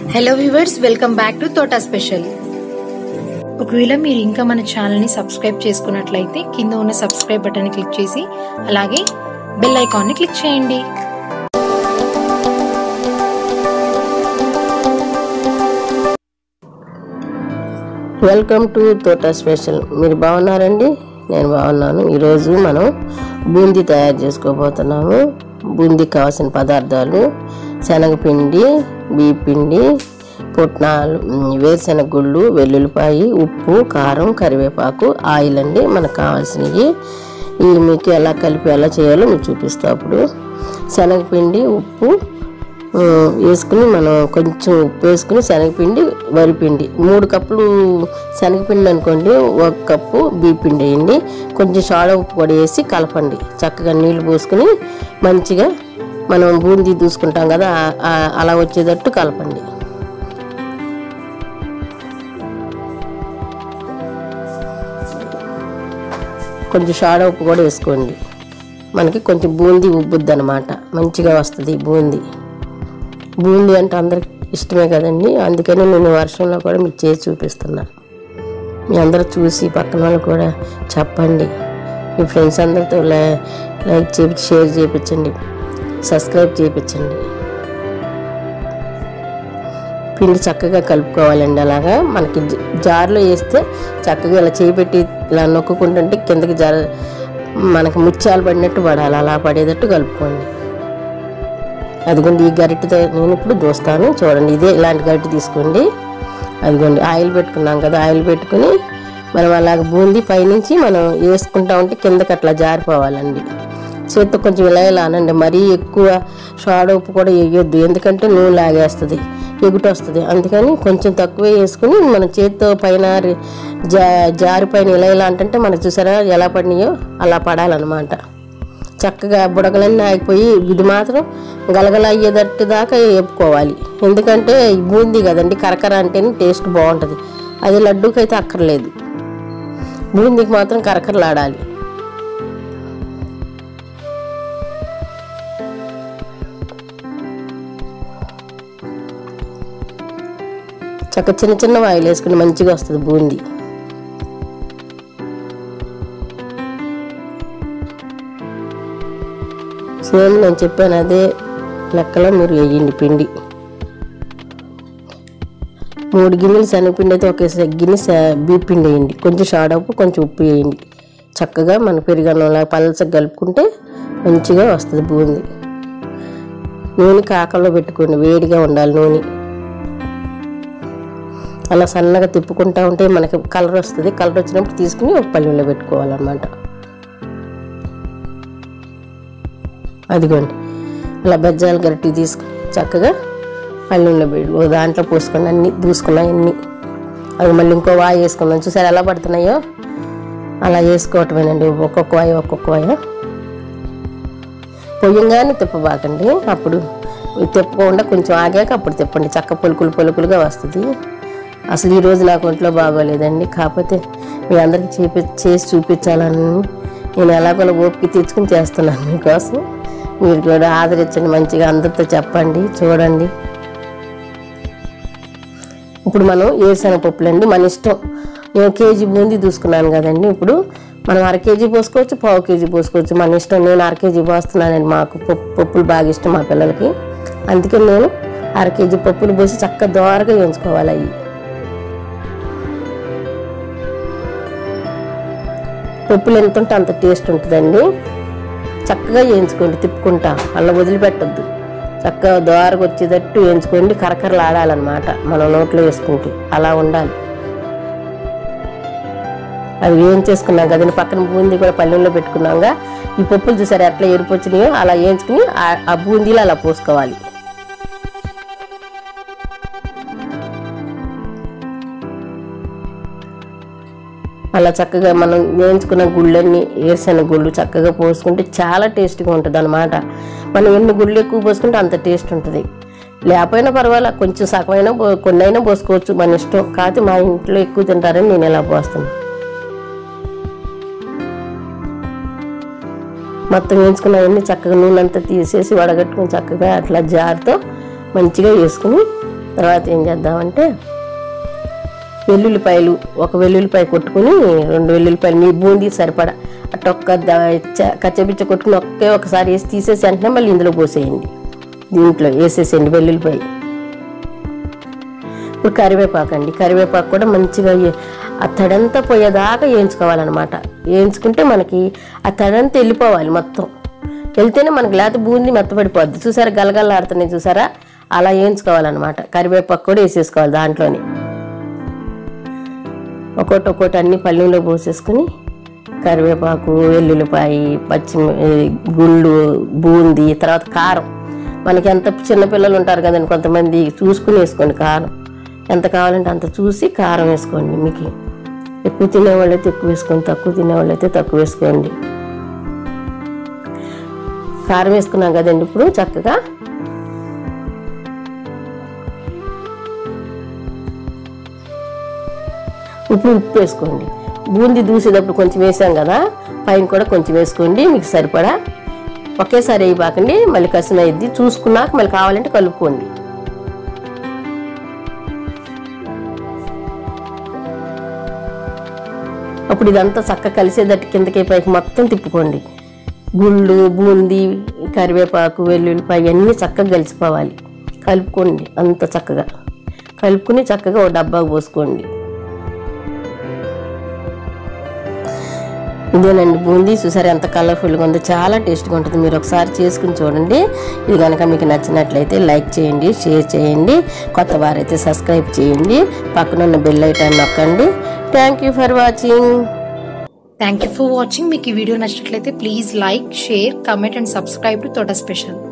hello viewers welcome back to Thota special ఒకవేళ మీరు ఇంకా మన ఛానల్ని సబ్స్క్రైబ్ చేసుకున్నట్లయితే కింద ఉన్న సబ్స్క్రైబ్ బటన్ని క్లిక్ చేసి అలాగే బెల్ ఐకాన్ని క్లిక్ చేయండి వెల్కమ్ టు తోట స్పెషల్ మీరు బాగున్నారండి నేను బాగున్నాను ఈరోజు మనం బూందీ తయారు చేసుకోబోతున్నాము బూందీకి కావాల్సిన పదార్థాలు శనగపిండి బియ్యపిండి పుట్నాలు ఉమ్, వేరుశనగ గుళ్ళు వెల్లుల్లిపాయి ఉప్పు కారం కరివేపాకు ఆయిల్ అండి మనకు కావాల్సినవి ఇవి మీకు ఎలా కలిపి ఎలా చేయాలో మీకు చూపిస్తా అప్పుడు శనగపిండి ఉప్పు ఆ, వేసుకుని మనం కొంచెం ఉప్పు వేసుకుని శనగపిండి వరిపిండి మూడు కప్పులు శనగపిండి అనుకోండి ఒక కప్పు బియ్యపిండి వేయండి కొంచెం సోడా ఉప్పు కూడా వేసి కలపండి చక్కగా నీళ్లు పోసుకుని మంచిగా మనం బూందీ దూసుకుంటాం కదా ఆ- ఆ- అలా వచ్చేటట్టు కలపండి కొంచెం సోడా ఉప్పు కూడా వేసుకోండి మనకి కొంచెం బూందీ ఉబ్బుద్ది అనమాట మంచిగా వస్తుంది బూందీ బూందీ అంటే అందరికి ఇష్టమే కదండి అందుకని నేను వర్షంలో కూడా మీకు చేసి చూపిస్తున్నాను మీ అందరూ చూసి పక్కన వాళ్ళు కూడా చెప్పండి మీ ఫ్రెండ్స్ అందరితో లై- లైక్ చేపించి షేర్ చేయించండి సబ్స్క్రైబ్ చేయించండి పిండి చక్కగా కలుపుకోవాలండి అలాగా మనకి జ- జార్లో వేస్తే చక్కగా ఇలా చేపెట్టి ఇలా నొక్కుంటుంటే కిందకి జార మనకి ముత్యాలు పడినట్టు పడాలి అలా పడేటట్టు కలుపుకోండి అదిగోండి ఈ గరిటెతో నేను ఇప్పుడు దోస్తాను చూడండి ఇదే ఇలాంటి గరిటె తీసుకోండి అదిగోండి ఆయిల్ పెట్టుకున్నాం కదా ఆయిల్ పెట్టుకుని మనం అలాగ బూందీ పైనుంచి మనం వేసుకుంటా ఉంటే కిందకి అట్లా జారిపోవాలండి చేత్తో కొంచెం ఇలా ఇలా అనండి మరీ ఎక్కువ సోడా ఉప్పు కూడా వేయొద్దు ఎందుకంటే నూనె లాగేస్తుంది ఎగుటు వస్తుంది అందుకని కొంచెం తక్కువే వేసుకుని మన చేత్తో పైన రి- జా జారి పైన ఇలా ఇలా అంటే మనకు చూసారా ఎలా పడినాయో అలా పడాలన్నమాట చక్కగా బుడగలన్నీ ఆగిపోయి ఇది మాత్రం గలగల అయ్యేటట్టు దాకా వేపుకోవాలి ఎందుకంటే ఈ బూందీ కదండి కరకర అంటేనే టేస్ట్ బాగుంటుంది అది లడ్డూకి అయితే అక్కర్లేదు బూందీకి మాత్రం కరకరలాడాలి చక్క చిన్న చిన్న వాయిల్ వేసుకుని మంచిగా వస్తుంది బూందీ సేమ్ నేను చెప్పాను అదే లెక్కలో మీరు వేయండి పిండి మూడు గిన్నెలు శనగపిండి అయితే ఒకేసారి గిన్నె శ- బియ్య పిండి వేయండి కొంచెం షాడపు కొంచెం ఉప్పు వేయండి చక్కగా మన పెరుగన్నంలా పలసగా కలుపుకుంటే మంచిగా వస్తుంది బూంది నూనె కాకల్లో పెట్టుకోండి వేడిగా ఉండాలి నూనె అలా సన్నగా తిప్పుకుంటా ఉంటే మనకి కలర్ వస్తుంది కలర్ వచ్చినప్పుడు తీసుకుని ఒక పల్లెల్లో పెట్టుకోవాలన్నమాట అదిగోండి ఇలా బెజ్జాలు గరిటి తీసుకుని చక్కగా పళ్ళుంలో పెట్టి ఓ దాంట్లో పోసుకొని అన్ని దూసుకున్నాయి అన్ని అవి మళ్ళీ ఇంకో వాయి వేసుకుందాం చూసారు ఎలా పడుతున్నాయో అలా వేసుకోవటమేనండి ఒక్కొక్క వాయి ఒక్కొక్క వాయ పొయ్యంగానే తిప్పబాకండి అప్పుడు తిప్పకుండా కొంచెం ఆగాక అప్పుడు తిప్పండి చక్క పొలుకులు పొలుకులుగా వస్తుంది అసలు ఈరోజు నాకు ఒంట్లో బాగోలేదండి కాకపోతే మీ అందరికీ చూపి చేసి చూపించాలని నేను ఎలాగోలా ఓపిక తెచ్చుకుని చేస్తున్నాను మీకోసం మీరు కూడా ఆదరించండి మంచిగా అందరితో చెప్పండి చూడండి ఇప్పుడు మనం ఏరుశనగ పప్పులు అండి మన ఇష్టం నేను కేజీ బూందీ తీసుకున్నాను కదండి ఇప్పుడు మనం అర కేజీ పోసుకోవచ్చు పావు కేజీ పోసుకోవచ్చు మన ఇష్టం నేను అర కేజీ పోస్తున్నానండి మాకు పప్పు పప్పులు బాగా ఇష్టం మా పిల్లలకి అందుకని నేను అర కేజీ పప్పులు పోసి చక్కగా దోరగా వేయించుకోవాలి అవి పప్పులు ఎంత ఉంటే అంత టేస్ట్ ఉంటుందండి చక్కగా వేయించుకోండి తిప్పుకుంటా అలా వదిలిపెట్టద్దు చక్కగా దోరగా వచ్చేటట్టు వేయించుకోండి కరకరలు ఆడాలన్నమాట మనం నోట్లో వేసుకుంటే అలా ఉండాలి అది వేయించేసుకున్నాం కదండి పక్కన బూందీ కూడా పల్లెల్లో పెట్టుకున్నాంగా ఈ పప్పులు చూసారు ఎట్లా ఎరుపు వచ్చినాయో అలా వేయించుకుని ఆ- ఆ బూందీలో అలా పోసుకోవాలి అలా చక్కగా మనం వేయించుకున్న గుళ్ళన్నీ వేరుశెనగ గుళ్ళు చక్కగా పోసుకుంటే చాలా టేస్ట్గా ఉంటుంది అనమాట మనం ఎన్ని గుళ్ళు ఎక్కువ పోసుకుంటే అంత టేస్ట్ ఉంటుంది లేకపోయినా పర్వాలేదు కొంచెం సగమైనా పో- కొన్ని అయినా పోసుకోవచ్చు మన ఇష్టం కాకపోతే మా ఇంట్లో ఎక్కువ తింటారని నేను ఇలా పోస్తాను మొత్తం వేయించుకున్నవన్నీ చక్కగా నూనె అంతా తీసేసి వడగట్టుకుని చక్కగా అట్లా జారుతో మంచిగా వేసుకుని తర్వాత ఏం చేద్దామంటే వెల్లుల్లిపాయలు ఒక వెల్లుల్లిపాయ కొట్టుకుని రెండు వెల్లుల్లిపాయలు మీ బూందీ సరిపడా అట్ట ఒక్క కచ్చబిచ్చ కొట్టుకుని ఒకే ఒకసారి వేసి తీసేసి వెంటనే మళ్ళీ ఇందులో పోసేయండి దీంట్లో వేసేసేయండి వెల్లుల్లిపాయ ఇప్పుడు కరివేపాకు అండి కరివేపాకు కూడా మంచిగా ఏ- ఆ తడంతా పోయేదాకా వేయించుకోవాలన్నమాట వేయించుకుంటే మనకి ఆ తడంతా వెళ్ళిపోవాలి మొత్తం వెళ్తేనే మనకి లేకపోతే బూందీ మెత్తపడిపోద్ది చూసారా గలగలలాడుతున్నాయి చూసారా అలా వేయించుకోవాలన్నమాట కరివేపాకు కూడా వేసేసుకోవాలి దాంట్లోనే ఒక్కొక్కటి ఒక్కొక్కటి అన్ని పల్లెంలో పోసేసుకుని కరివేపాకు వెల్లుల్లిపాయ పచ్చి గుళ్ళు బూందీ తర్వాత కారం మనకి ఎంత చిన్నపిల్లలు ఉంటారు కదండి కొంతమంది చూసుకుని వేసుకోండి కారం ఎంత కావాలంటే అంత చూసి కారం వేసుకోండి మీకు ఎక్కువ తినేవాళ్ళు అయితే ఎక్కువ వేసుకోండి తక్కువ తినేవాళ్ళు అయితే తక్కువ వేసుకోండి కారం వేసుకున్నాం కదండి ఇప్పుడు చక్కగా ఇప్పుడు ఉప్పు వేసుకోండి బూందీ దూసేటప్పుడు కొంచెం వేసాం కదా పైన కూడా కొంచెం వేసుకోండి మీకు సరిపడా ఒకేసారి వేయబాకండి మళ్ళీ కసిన అయింది చూసుకున్నాక మళ్ళీ కావాలంటే కలుపుకోండి అప్పుడు ఇదంతా చక్కగా కలిసేటట్టు కిందకి పైకి మొత్తం తిప్పుకోండి గుళ్ళు బూందీ కరివేపాకు వెల్లుల్లిపాయ అన్నీ చక్కగా కలిసిపోవాలి కలుపుకోండి అంత చక్కగా కలుపుకుని చక్కగా ఒక డబ్బాకు పోసుకోండి ఇదేనండి బూందీ చూసారు ఎంత కలర్ఫుల్గా ఉందో చాలా టేస్ట్గా ఉంటుంది మీరు ఒకసారి చేసుకుని చూడండి ఇది కనుక మీకు నచ్చినట్లయితే లైక్ చేయండి షేర్ చేయండి కొత్త వారైతే సబ్స్క్రైబ్ చేయండి పక్కనున్న బెల్ ఐకాన్ నొక్కండి thank you for watching thank you for watching మీకు ఈ వీడియో నచ్చినట్లయితే please like share comment and subscribe to Thota special